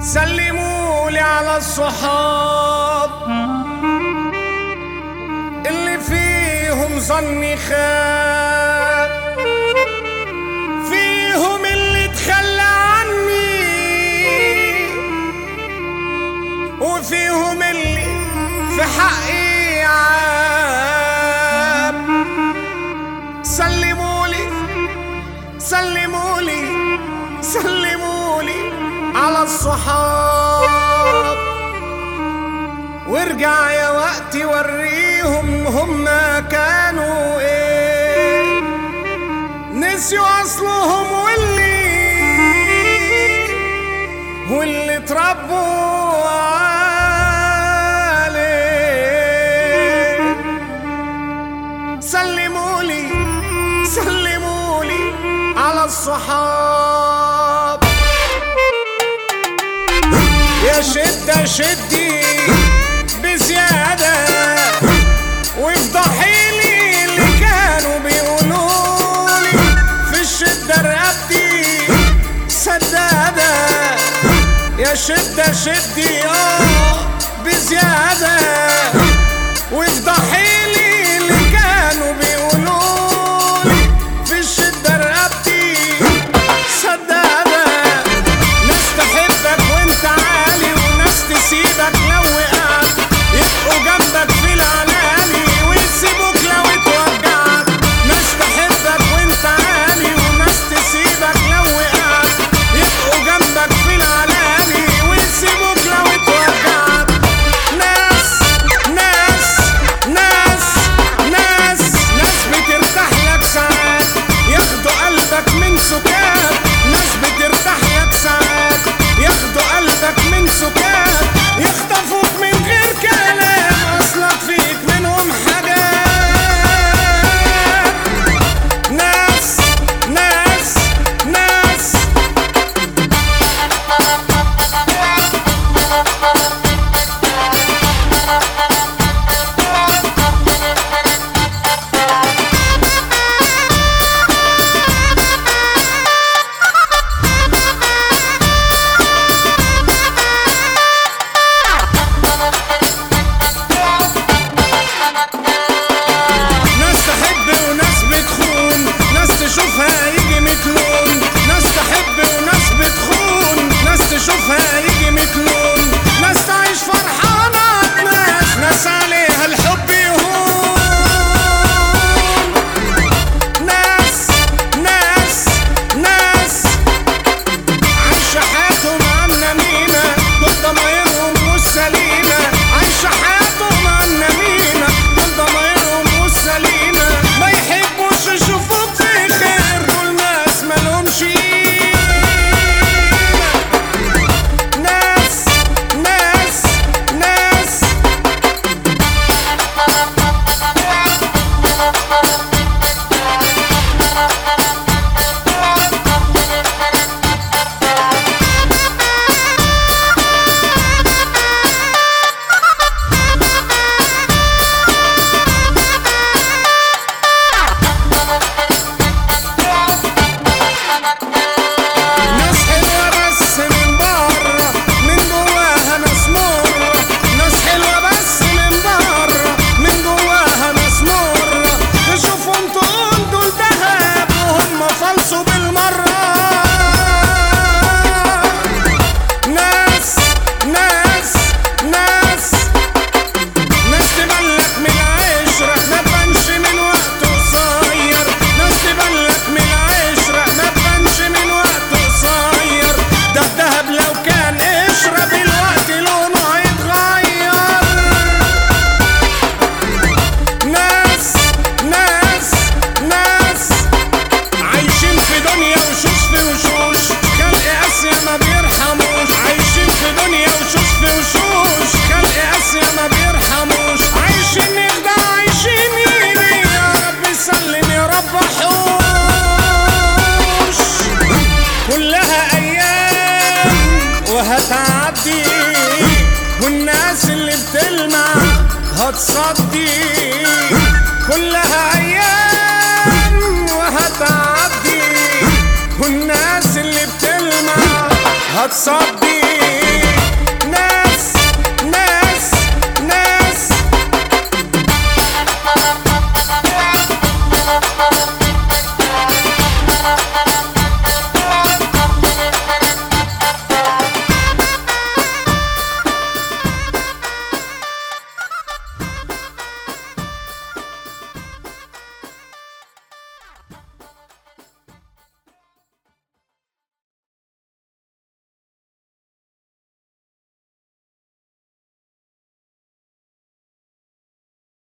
سلموا لي على الصحاب اللي فيهم ظني خاب فيهم اللي تخلى عني وفيهم اللي في حقي عاب سلموا لي سلموا لي سلموا لي على الصحاب وارجع يا وقتي وريهم هما كانوا ايه نسيوا اصلهم واللي واللي اتربوا عليه سلموا لي سلموا لي على الصحاب يا شدة شدي بزيادة وافضحي لي اللي كانوا بيقولوا لي في الشدة رقبتي سدادة يا شدة شدي اه بزيادة وافضحي لي اللي كانوا بيقولوا لي في الشدة رقبتي سدادة ناس تحبك وانت عالي وناس تسيبك لو وقعت يبقوا جنبك في العلالي ويسيبوك لو اتوجعت ناس تحبك وانت عالي وناس تسيبك لو وقعت يبقوا جنبك في العلالي ويسيبوك لو اتوجعت ناس ناس ناس ناس ناس بترتاح لك ساعات ياخدوا قلبك من سكات ناس بترتاح لك ساعات ياخدوا قلبك من سكات يخطفوك من غير كلام اصلك فيك منهم حاجات ناس ناس ناس ناس تحب وناس بتخون ناس تشوفها يجي متلون ناس تحب وناس بتخون ناس تشوفها يجي متلون ناس تعيش فرحانة ناس ناس عليها الحب يهون ناس ناس ناس عايشة حياتهم عنانينا دول ضمايرهم مش سليمة عايشة حياتهم عنانينا دول ضمايرهم مش سليمة ما يحبوش يشوفوك في خير دول ناس مالهمش قيمة ناس ناس ناس ناس حلوة بس من بره من جواها ناس مرة ناس حلوة بس من بره من جواها ناس مرة تشوفهم تقول دول دهب وهم فلسوا بالمرة ناس ناس ناس ناس تبلك من العشرة ما تبانش من وقت قصير ناس تبلك من العشرة ما تبانش من وقت قصير ده الدهب لو كان قشرة بالوقت لونه هيتغير ناس ناس ناس عايشين في دنيا وشوش في وشوش خلق اسيا ما بيرحموش عايشين في دنيا وشوش في وشوش خلق اسيا ما بيرحموش عايشين نخدع عايشين يجي يا رب سلم يا رب حوش كلها ايام وهتعدي والناس اللي بتلمع هتصدي كلها ايام وهتعدي والناس اللي بتلمع هتصدي